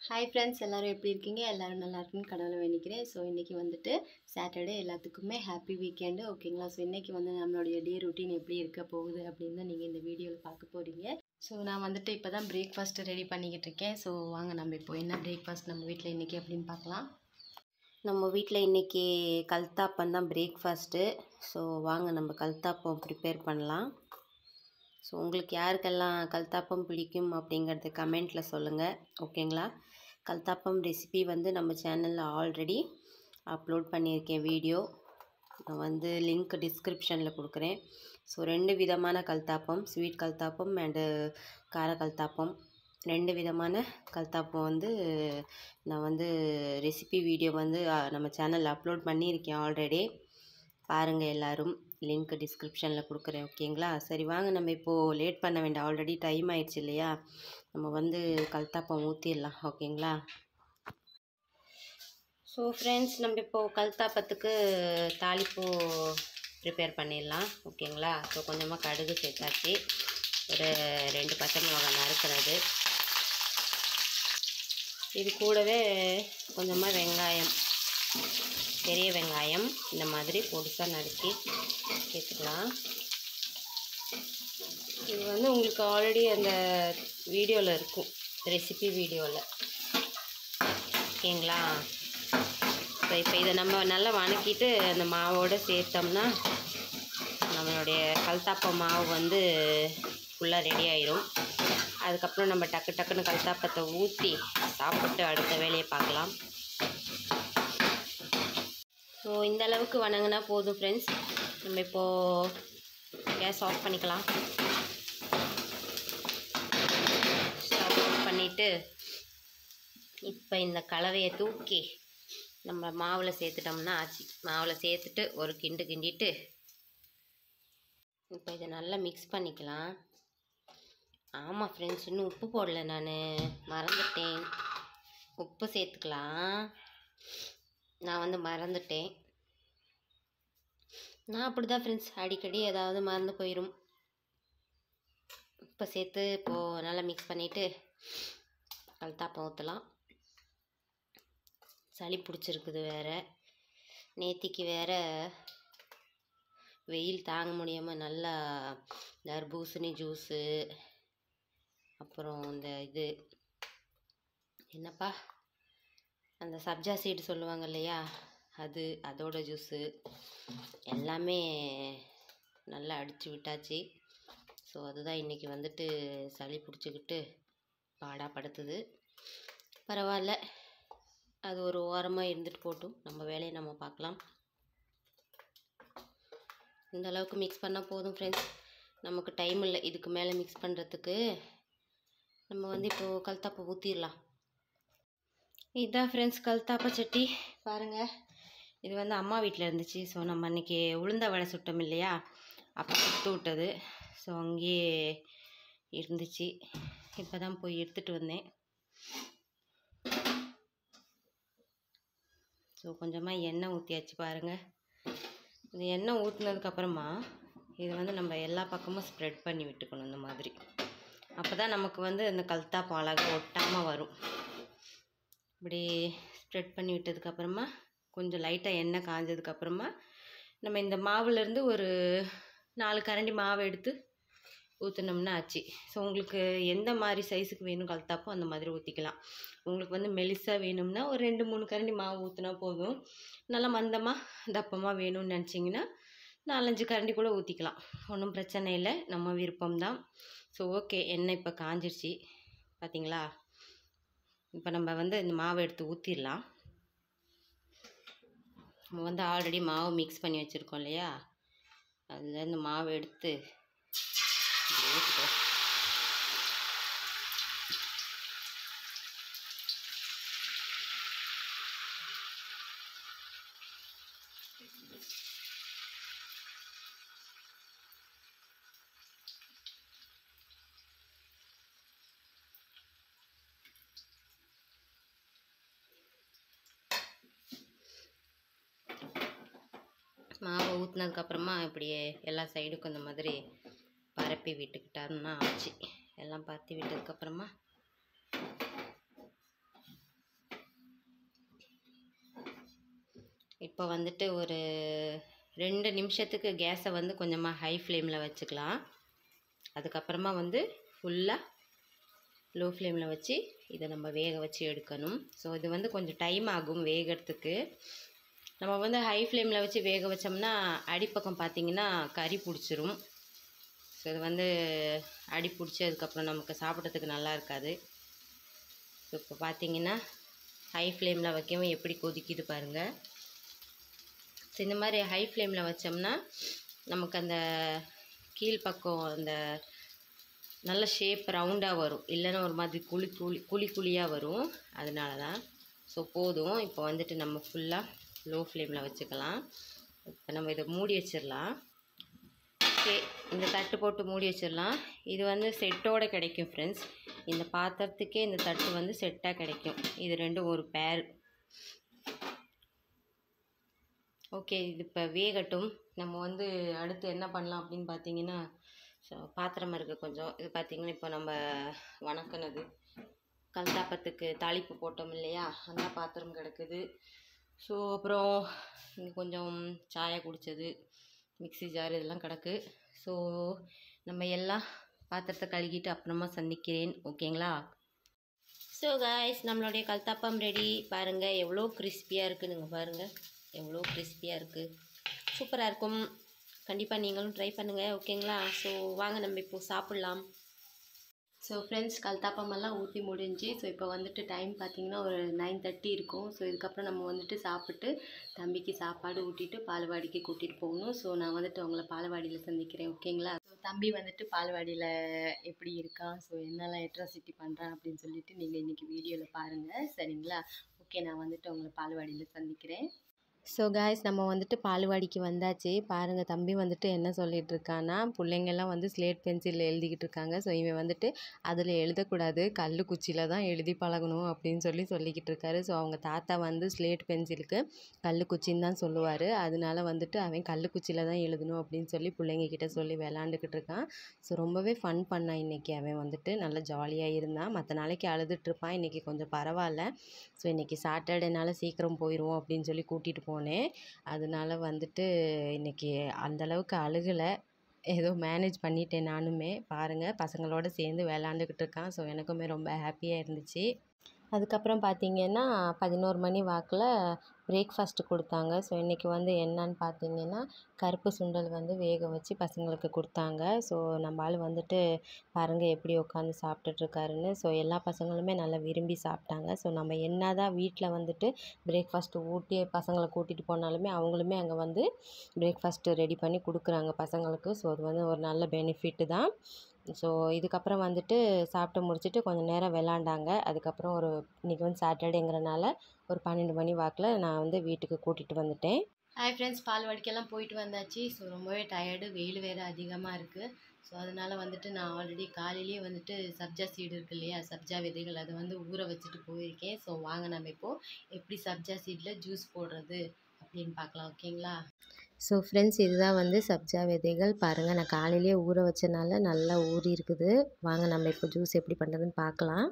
hi friends எல்லோரும் எப்படி இருக்கீங்க எல்லோரும் நல்லா இருக்குன்னு கடவுளை வேண்டிக்கிறேன் ஸோ இன்றைக்கி வந்துட்டு சாட்டர்டே எல்லாத்துக்குமே ஹாப்பி வீக்கெண்டு ஓகேங்களா ஸோ இன்றைக்கி வந்து நம்மளுடைய டே ரொட்டீன் எப்படி இருக்க போகுது அப்படின்னு தான் நீங்கள் இந்த வீடியோவில் பார்க்க போகிறீங்க ஸோ நான் வந்துட்டு இப்போ தான் பிரேக்ஃபாஸ்ட் ரெடி பண்ணிக்கிட்டு இருக்கேன் ஸோ வாங்க நம்ம இப்போ என்ன பிரேக்ஃபாஸ்ட் நம்ம வீட்டில் இன்றைக்கி அப்படின்னு பார்க்கலாம் நம்ம வீட்டில் இன்றைக்கி கல்தாப்பம் தான் பிரேக்ஃபாஸ்ட்டு ஸோ வாங்க நம்ம கல்தாப்பம் ப்ரிப்பேர் பண்ணலாம் ஸோ உங்களுக்கு யாருக்கெல்லாம் கல்தாப்பம் பிடிக்கும் அப்படிங்கிறது கமெண்ட்டில் சொல்லுங்கள் ஓகேங்களா கல்தாப்பம் ரெசிபி வந்து நம்ம சேனலில் ஆல்ரெடி அப்லோட் பண்ணியிருக்கேன் வீடியோ நான் வந்து லிங்க் டிஸ்கிரிப்ஷனில் கொடுக்குறேன் ஸோ ரெண்டு விதமான கல்தாப்பம் ஸ்வீட் கல்தாப்பம் அண்டு கார கல்தாப்பம் ரெண்டு விதமான கல்தாப்பம் வந்து நான் வந்து ரெசிபி வீடியோ வந்து அ, நம்ம சேனலில் அப்லோட் பண்ணியிருக்கேன் ஆல்ரெடி பாருங்கள் எல்லோரும் லிங்க் டிஸ்கிரிப்ஷனில் கொடுக்குறேன் ஓகேங்களா சரி வாங்க நம்ம இப்போது லேட் பண்ண வேண்டாம் ஆல்ரெடி டைம் ஆயிடுச்சு இல்லையா நம்ம வந்து கல்தாப்பம் ஊற்றிடலாம் ஓகேங்களா ஸோ ஃப்ரெண்ட்ஸ் நம்ம இப்போது கல்தாப்பத்துக்கு தாளிப்பு ப்ரிப்பேர் பண்ணிடலாம் ஓகேங்களா ஸோ கொஞ்சமாக கடுகு சேர்த்தாச்சு ஒரு ரெண்டு பச்சை மிளகாய் நறுக்கிறது இது கூடவே கொஞ்சமாக வெங்காயம் பெரிய வெங்காயம் இந்த மாதிரி பொடிசாக நறுக்கி சேர்த்துக்கலாம் இது வந்து உங்களுக்கு ஆல்ரெடி அந்த வீடியோவில் இருக்கும் ரெசிபி வீடியோவில் ஓகேங்களா ஸோ இப்போ இதை நம்ம நல்லா வணக்கிட்டு அந்த மாவோடு சேர்த்தோம்னா நம்மளுடைய கல்தாப்ப மாவு வந்து ஃபுல்லாக ரெடி ஆயிரும் அதுக்கப்புறம் நம்ம டக்கு டக்குன்னு கல்தாப்பத்தை ஊற்றி சாப்பிட்டு அடுத்த வேலையை பார்க்கலாம் ஸோ இந்த அளவுக்கு வணங்கினா போதும் ஃப்ரெண்ட்ஸ் நம்ம இப்போது கேஸ் ஆஃப் பண்ணிக்கலாம் ஸ்டவ் ஆஃப் பண்ணிவிட்டு இப்போ இந்த கலவையை தூக்கி நம்ம மாவில் சேர்த்துட்டோம்னா ஆச்சு மாவில் சேர்த்துட்டு ஒரு கிண்டு கிண்டிட்டு இப்போ இதை நல்லா மிக்ஸ் பண்ணிக்கலாம் ஆமாம் ஃப்ரெண்ட்ஸ் இன்னும் உப்பு போடல நான் மறந்துட்டேன் உப்பு சேர்த்துக்கலாம் நான் வந்து மறந்துட்டேன் நான் அப்படி தான் ஃப்ரெண்ட்ஸ் அடிக்கடி ஏதாவது மறந்து போயிடும் இப்போ சேர்த்து இப்போது நல்லா மிக்ஸ் பண்ணிவிட்டு கல்தாப்பம் ஊற்றலாம் சளி பிடிச்சிருக்குது வேறு நேத்திக்கு வேறு வெயில் தாங்க முடியாமல் நல்லா தர்பூசணி ஜூஸு அப்புறம் இந்த இது என்னப்பா அந்த சப்ஜா சீடு சொல்லுவாங்க இல்லையா அது அதோட ஜூஸு எல்லாமே நல்லா அடித்து விட்டாச்சு ஸோ அதுதான் இன்றைக்கி வந்துட்டு சளி பிடிச்சிக்கிட்டு பாடாக படுத்துது பரவாயில்ல அது ஒரு ஓரமாக இருந்துட்டு போட்டும் நம்ம வேலையை நம்ம பார்க்கலாம் இந்த அளவுக்கு மிக்ஸ் பண்ணால் போதும் ஃப்ரெண்ட்ஸ் நமக்கு டைம் இல்லை இதுக்கு மேலே மிக்ஸ் பண்ணுறதுக்கு நம்ம வந்து இப்போது கல்தாப்பை ஊற்றிடலாம் இதுதான் ஃப்ரெண்ட்ஸ் கல்தாப்ப சட்டி பாருங்கள் இது வந்து அம்மா வீட்டில் இருந்துச்சு ஸோ நம்ம அன்றைக்கி உளுந்த வடை சுட்டோம் இல்லையா அப்போ கொடுத்து விட்டது ஸோ அங்கேயே இருந்துச்சு இப்போ தான் போய் எடுத்துகிட்டு வந்தேன் ஸோ கொஞ்சமாக எண்ணெய் ஊற்றியாச்சு பாருங்கள் இந்த எண்ணெய் ஊற்றுனதுக்கப்புறமா இது வந்து நம்ம எல்லா பக்கமும் ஸ்ப்ரெட் பண்ணி விட்டுக்கணும் இந்த மாதிரி அப்போ தான் நமக்கு வந்து இந்த கல்தாப்பம் அழகாக ஒட்டாமல் வரும் இப்படி ஸ்ப்ரெட் பண்ணி விட்டதுக்கப்புறமா கொஞ்சம் லைட்டாக எண்ணெய் காஞ்சதுக்கப்புறமா நம்ம இந்த மாவுலேருந்து ஒரு நாலு கரண்டி மாவு எடுத்து ஊற்றினோம்னா ஆச்சு ஸோ உங்களுக்கு எந்த மாதிரி சைஸுக்கு வேணும் கலத்தாப்போ அந்த மாதிரி ஊற்றிக்கலாம் உங்களுக்கு வந்து மெலிசாக வேணும்னா ஒரு ரெண்டு மூணு கரண்டி மாவு ஊற்றினா போதும் நல்லா மந்தமாக தப்பமாக வேணும்னு நினச்சிங்கன்னா நாலஞ்சு கரண்டி கூட ஊற்றிக்கலாம் ஒன்றும் பிரச்சனை இல்லை நம்ம விருப்பம்தான் ஸோ ஓகே எண்ணெய் இப்போ காஞ்சிருச்சு பார்த்தீங்களா இப்போ நம்ம வந்து இந்த மாவை எடுத்து ஊற்றிடலாம் நம்ம வந்து ஆல்ரெடி மாவு மிக்ஸ் பண்ணி வச்சுருக்கோம் இல்லையா அதில் இந்த மாவு எடுத்து இப்படி ஊற்றிக்கலாம் மாவை ஊற்றுனதுக்கப்புறமா இப்படியே எல்லா சைடுக்கும் இந்த மாதிரி பரப்பி விட்டுக்கிட்டாருன்னா ஆச்சு எல்லாம் பரப்பி விட்டதுக்கப்புறமா இப்போ வந்துட்டு ஒரு ரெண்டு நிமிஷத்துக்கு கேஸை வந்து கொஞ்சமாக ஹை ஃப்ளேமில் வச்சுக்கலாம் அதுக்கப்புறமா வந்து ஃபுல்லாக லோ ஃப்ளேமில் வச்சு இதை நம்ம வேக வச்சு எடுக்கணும் ஸோ இது வந்து கொஞ்சம் டைம் ஆகும் வேகிறதுக்கு நம்ம வந்து ஹை ஃப்ளேமில் வச்சு வேக வச்சோம்னா அடிப்பக்கம் பார்த்திங்கன்னா கறி பிடிச்சிரும் ஸோ இது வந்து அடி பிடிச்சி அதுக்கப்புறம் நமக்கு சாப்பிட்றதுக்கு நல்லா இருக்காது ஸோ இப்போ பார்த்தீங்கன்னா ஹை ஃப்ளேமில் வைக்கவும் எப்படி கொதிக்குது பாருங்கள் ஸோ இந்த மாதிரி ஹை ஃப்ளேமில் வச்சோம்னா நமக்கு அந்த கீழ்ப்பக்கம் அந்த நல்ல ஷேப் ரவுண்டாக வரும் இல்லைன்னா ஒரு மாதிரி குழி குழி குழி குழியாக வரும் அதனால தான் ஸோ போதும் இப்போ வந்துட்டு நம்ம ஃபுல்லாக லோ ஃப்ளேமில் வச்சுக்கலாம் இப்போ நம்ம இதை மூடி வச்சிடலாம் ஓகே இந்த தட்டு போட்டு மூடி வச்சிடலாம் இது வந்து செட்டோடு கிடைக்கும் ஃப்ரெண்ட்ஸ் இந்த பாத்திரத்துக்கே இந்த தட்டு வந்து செட்டாக கிடைக்கும் இது ரெண்டும் ஒரு பேர் ஓகே இது இப்போ வேகட்டும் நம்ம வந்து அடுத்து என்ன பண்ணலாம் அப்படின்னு பார்த்தீங்கன்னா ஸோ பாத்திரம் இருக்குது கொஞ்சம் இது பார்த்திங்கன்னா இப்போ நம்ம வணக்கினது கல்தாப்பத்துக்கு தாளிப்பு போட்டோம் இல்லையா அந்த பாத்திரம் கிடக்குது ஸோ அப்புறம் இங்கே கொஞ்சம் சாயா குடித்தது மிக்ஸி ஜார் இதெல்லாம் கிடக்கு ஸோ நம்ம எல்லாம் பாத்திரத்தை கழுகிட்டு அப்புறமா சந்திக்கிறேன் ஓகேங்களா ஸோ காய்ஸ் நம்மளுடைய கல்தாப்பம் ரெடி பாருங்கள் எவ்வளோ கிறிஸ்பியாக இருக்குதுங்க பாருங்கள் எவ்வளோ கிறிஸ்பியாக இருக்குது சூப்பராக இருக்கும் கண்டிப்பாக நீங்களும் ட்ரை பண்ணுங்கள் ஓகேங்களா ஸோ வாங்க நம்ம இப்போது சாப்பிட்லாம் ஸோ ஃப்ரெண்ட்ஸ் கல்தாப்பமெல்லாம் ஊற்றி முடிஞ்சு ஸோ இப்போ வந்துட்டு டைம் பார்த்தீங்கன்னா ஒரு நைன் தேர்ட்டி இருக்கும் ஸோ இதுக்கப்புறம் நம்ம வந்துட்டு சாப்பிட்டு தம்பிக்கு சாப்பாடு ஊட்டிட்டு பால்வாடிக்கு கூட்டிகிட்டு போகணும் ஸோ நான் வந்துட்டு உங்களை பால்வாடியில் சந்திக்கிறேன் ஓகேங்களா ஸோ தம்பி வந்துட்டு பால்வாடியில் எப்படி இருக்கான் ஸோ என்னெல்லாம் எட்ராசிட்டி பண்ணுறான் அப்படின்னு சொல்லிட்டு நீங்கள் இன்றைக்கி வீடியோவில் பாருங்கள் சரிங்களா ஓகே நான் வந்துட்டு உங்களை பால்வாடியில் சந்திக்கிறேன் ஸோ காய்ஸ் நம்ம வந்துட்டு பால்வாடிக்கு வந்தாச்சு பாருங்கள் தம்பி வந்துட்டு என்ன சொல்லிட்டு இருக்கான்னா பிள்ளைங்கெல்லாம் வந்து ஸ்லேட் பென்சிலில் எழுதிக்கிட்டு இருக்காங்க ஸோ இவன் வந்துட்டு அதில் எழுதக்கூடாது கல் குச்சியில் தான் எழுதி பழகணும் அப்படின்னு சொல்லி சொல்லிக்கிட்டு இருக்காரு ஸோ அவங்க தாத்தா வந்து ஸ்லேட் பென்சிலுக்கு கல் குச்சின்னு தான் சொல்லுவார் அதனால வந்துட்டு அவன் கல் குச்சியில் தான் எழுதணும் அப்படின்னு சொல்லி பிள்ளைங்க கிட்ட சொல்லி விளாண்டுக்கிட்டு இருக்கான் ஸோ ரொம்பவே ஃபன் பண்ணான் இன்றைக்கி அவன் வந்துட்டு நல்லா ஜாலியாக இருந்தான் மற்ற நாளைக்கு அழுதுட்டு இருப்பான் இன்றைக்கி கொஞ்சம் பரவாயில்ல ஸோ இன்றைக்கி சாட்டர்டேனால சீக்கிரம் போயிடுவோம் அப்படின்னு சொல்லி கூட்டிகிட்டு போனேன் அதனால வந்துட்டு இன்றைக்கி அந்தளவுக்கு அழுகலை ஏதோ மேனேஜ் பண்ணிட்டேன் நானுமே பாருங்கள் பசங்களோட சேர்ந்து விளாண்டுக்கிட்டு இருக்கான் ஸோ எனக்குமே ரொம்ப ஹாப்பியாக இருந்துச்சு அதுக்கப்புறம் பார்த்தீங்கன்னா பதினோரு மணி வாக்கில் பிரேக்ஃபாஸ்ட்டு கொடுத்தாங்க ஸோ இன்றைக்கி வந்து என்னன்னு பார்த்தீங்கன்னா கருப்பு சுண்டல் வந்து வேக வச்சு பசங்களுக்கு கொடுத்தாங்க ஸோ நம்ம ஆள் வந்துட்டு பாருங்கள் எப்படி உட்காந்து சாப்பிட்டுட்ருக்காருன்னு ஸோ எல்லா பசங்களுமே நல்லா விரும்பி சாப்பிட்டாங்க ஸோ நம்ம என்ன தான் வீட்டில் வந்துட்டு பிரேக்ஃபாஸ்ட்டு ஊட்டி பசங்களை கூட்டிகிட்டு போனாலுமே அவங்களுமே அங்கே வந்து பிரேக்ஃபாஸ்ட்டு ரெடி பண்ணி கொடுக்குறாங்க பசங்களுக்கு ஸோ அது வந்து ஒரு நல்ல பெனிஃபிட்டு தான் ஸோ இதுக்கப்புறம் வந்துட்டு சாப்பிட்டு முடிச்சுட்டு கொஞ்சம் நேரம் விளாண்டாங்க அதுக்கப்புறம் ஒரு இன்றைக்கி வந்து சாட்டர்டேங்கிறனால ஒரு பன்னெண்டு மணி வாக்கில் நான் வந்து வீட்டுக்கு கூட்டிகிட்டு வந்துட்டேன் ஹாய் ஃப்ரெண்ட்ஸ் பால்வாடிக்கெல்லாம் போயிட்டு வந்தாச்சு ஸோ ரொம்பவே டயர்டு வெயில் வேறு அதிகமாக இருக்குது ஸோ அதனால் வந்துட்டு நான் ஆல்ரெடி காலையிலேயே வந்துட்டு சப்ஜா சீடு இருக்கு இல்லையா சப்ஜா விதைகள் அதை வந்து ஊற வச்சுட்டு போயிருக்கேன் ஸோ வாங்க நம்ம இப்போது எப்படி சப்ஜா சீடில் ஜூஸ் போடுறது அப்படின்னு பார்க்கலாம் ஓகேங்களா ஸோ ஃப்ரெண்ட்ஸ் இதுதான் வந்து சப்ஜா விதைகள் பாருங்கள் நான் காலையிலேயே ஊற வச்சனால நல்லா ஊறி இருக்குது வாங்க நம்ம இப்போ ஜூஸ் எப்படி பண்ணுறதுன்னு பார்க்கலாம்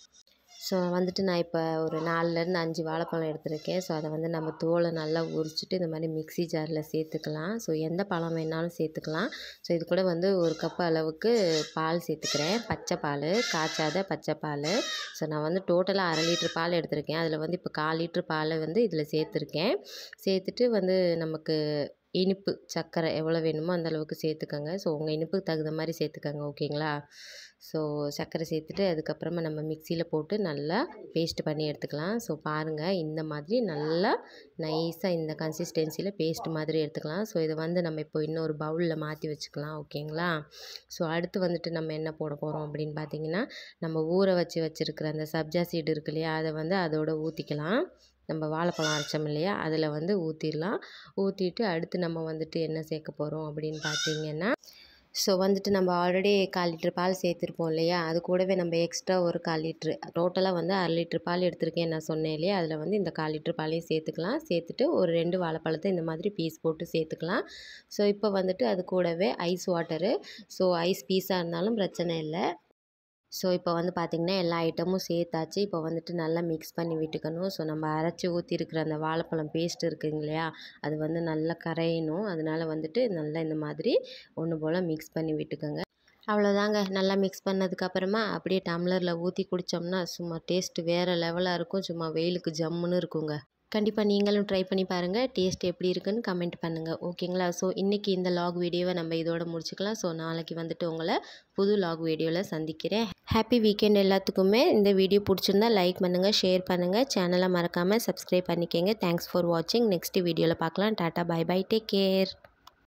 ஸோ வந்துட்டு நான் இப்போ ஒரு நாலுலேருந்து அஞ்சு வாழைப்பழம் எடுத்திருக்கேன் ஸோ அதை வந்து நம்ம தோலை நல்லா உரிச்சிட்டு இந்த மாதிரி மிக்ஸி ஜாரில் சேர்த்துக்கலாம் ஸோ எந்த பழம் வேணாலும் சேர்த்துக்கலாம் ஸோ இது கூட வந்து ஒரு கப் அளவுக்கு பால் சேர்த்துக்கிறேன் பச்சை பால் காய்ச்சாத பச்சை பால் ஸோ நான் வந்து டோட்டலாக அரை லிட்ரு பால் எடுத்திருக்கேன் அதில் வந்து இப்போ கால் லிட்ரு பாலை வந்து இதில் சேர்த்துருக்கேன் சேர்த்துட்டு வந்து நமக்கு இனிப்பு சர்க்கரை எவ்வளோ வேணுமோ அந்த அளவுக்கு சேர்த்துக்கோங்க ஸோ உங்கள் இனிப்புக்கு தகுந்த மாதிரி சேர்த்துக்கோங்க ஓகேங்களா ஸோ சர்க்கரை சேர்த்துட்டு அதுக்கப்புறமா நம்ம மிக்சியில் போட்டு நல்லா பேஸ்ட் பண்ணி எடுத்துக்கலாம் ஸோ பாருங்கள் இந்த மாதிரி நல்லா நைஸாக இந்த கன்சிஸ்டன்சியில் பேஸ்ட் மாதிரி எடுத்துக்கலாம் ஸோ இதை வந்து நம்ம இப்போ இன்னொரு பவுலில் மாற்றி வச்சுக்கலாம் ஓகேங்களா ஸோ அடுத்து வந்துட்டு நம்ம என்ன போட போகிறோம் அப்படின்னு பார்த்தீங்கன்னா நம்ம ஊற வச்சு வச்சுருக்கிற அந்த சப்ஜா சீடு இருக்கு இல்லையா அதை வந்து அதோட ஊற்றிக்கலாம் நம்ம வாழைப்பழம் அரைச்சோம் இல்லையா அதில் வந்து ஊற்றிடலாம் ஊற்றிட்டு அடுத்து நம்ம வந்துட்டு என்ன சேர்க்க போகிறோம் அப்படின்னு பார்த்தீங்கன்னா ஸோ வந்துட்டு நம்ம ஆல்ரெடி கால் லிட்ரு பால் சேர்த்துருப்போம் இல்லையா அது கூடவே நம்ம எக்ஸ்ட்ரா ஒரு கால் லிட்ரு டோட்டலாக வந்து அரை லிட்ரு பால் எடுத்திருக்கேன் நான் சொன்னேன் இல்லையா அதில் வந்து இந்த கால் லிட்ரு பாலையும் சேர்த்துக்கலாம் சேர்த்துட்டு ஒரு ரெண்டு வாழைப்பழத்தை இந்த மாதிரி பீஸ் போட்டு சேர்த்துக்கலாம் ஸோ இப்போ வந்துட்டு அது கூடவே ஐஸ் வாட்டரு ஸோ ஐஸ் பீஸாக இருந்தாலும் பிரச்சனை இல்லை ஸோ இப்போ வந்து பார்த்திங்கன்னா எல்லா ஐட்டமும் சேர்த்தாச்சு இப்போ வந்துட்டு நல்லா மிக்ஸ் பண்ணி விட்டுக்கணும் ஸோ நம்ம அரைச்சி ஊற்றிருக்கிற அந்த வாழைப்பழம் பேஸ்ட் இருக்குங்க இல்லையா அது வந்து நல்லா கரையணும் அதனால வந்துட்டு நல்லா இந்த மாதிரி ஒன்று போல் மிக்ஸ் பண்ணி விட்டுக்கோங்க அவ்வளோதாங்க நல்லா மிக்ஸ் பண்ணதுக்கப்புறமா அப்படியே டம்ளரில் ஊற்றி குடித்தோம்னா சும்மா டேஸ்ட்டு வேறு லெவலாக இருக்கும் சும்மா வெயிலுக்கு ஜம்முன்னு இருக்குங்க கண்டிப்பாக நீங்களும் ட்ரை பண்ணி பாருங்கள் டேஸ்ட் எப்படி இருக்குன்னு கமெண்ட் பண்ணுங்கள் ஓகேங்களா ஸோ இன்றைக்கி இந்த லாக் வீடியோவை நம்ம இதோட முடிச்சுக்கலாம் ஸோ நாளைக்கு வந்துட்டு உங்களை புது லாக் வீடியோவில் சந்திக்கிறேன் ஹாப்பி வீக்கெண்ட் எல்லாத்துக்குமே இந்த வீடியோ பிடிச்சிருந்தா லைக் பண்ணுங்கள் ஷேர் பண்ணுங்கள் சேனலை மறக்காமல் சப்ஸ்கிரைப் பண்ணிக்கோங்க தேங்க்ஸ் ஃபார் வாட்சிங் நெக்ஸ்ட் வீடியோவில் பார்க்கலாம் tata bye bye take care